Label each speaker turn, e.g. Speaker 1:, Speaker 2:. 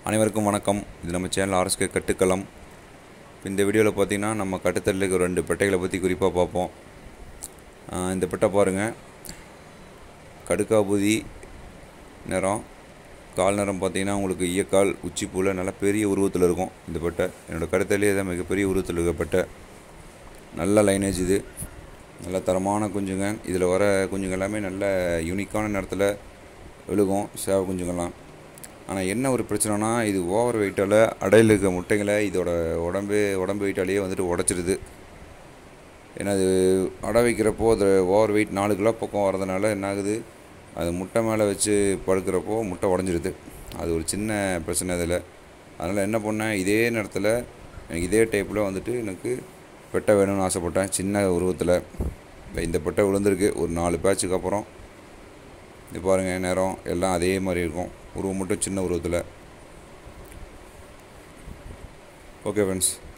Speaker 1: அனைவருக்கும் வணக்கம் இது நம்ம சேனல் ஆர்எஸ்கே கட்டுக்களம் இப்போ இந்த வீடியோவில் பார்த்தீங்கன்னா நம்ம கட்டுத்தலில் இருக்கிற ரெண்டு பெட்டைகளை பற்றி குறிப்பாக பார்ப்போம் ஆஹ் இந்த பெட்டை பாருங்கள் கடுக்காபுதி நிறம் கால் நிறம் பார்த்தீங்கன்னா உங்களுக்கு ஈயக்கால் உச்சிப்பூவில் நல்ல பெரிய உருவத்தில் இருக்கும் இந்த பெட்டை என்னோடய கடுத்தலே தான் மிகப்பெரிய உருவத்தில் இருக்க பெட்டை நல்ல லைனேஜ் இது நல்ல தரமான குஞ்சுங்க இதில் வர குஞ்சுங்க எல்லாமே நல்ல யூனிக்கான நேரத்தில் விழுகும் சேவை குஞ்சுங்கள்லாம் ஆனால் என்ன ஒரு பிரச்சனைனா இது ஓவர் வெயிட்டால் அடையில் இருக்க முட்டைகளை இதோட உடம்பு உடம்பு வெயிட்டாலேயே வந்துட்டு உடச்சிடுது ஏன்னா அது அடை வைக்கிறப்போ அது ஓவர் வெயிட் நாலு கிலோ பக்கம் வரதுனால என்ன ஆகுது அது முட்டை மேலே வச்சு படுக்கிறப்போ முட்டை உடஞ்சிருது அது ஒரு சின்ன பிரச்சனை இதில் அதனால் என்ன பண்ணேன் இதே நேரத்தில் எனக்கு இதே டைப்பில் வந்துட்டு எனக்கு பெட்டை வேணும்னு ஆசைப்பட்டேன் சின்ன உருவத்தில் இந்த பெட்டை விழுந்திருக்கு ஒரு நாலு பேட்சுக்கு அப்புறம் இது பாருங்கள் நேரம் எல்லாம் அதே மாதிரி இருக்கும் உருவம் மட்டும் சின்ன உருவத்தில் ஓகே ஃப்ரெண்ட்ஸ்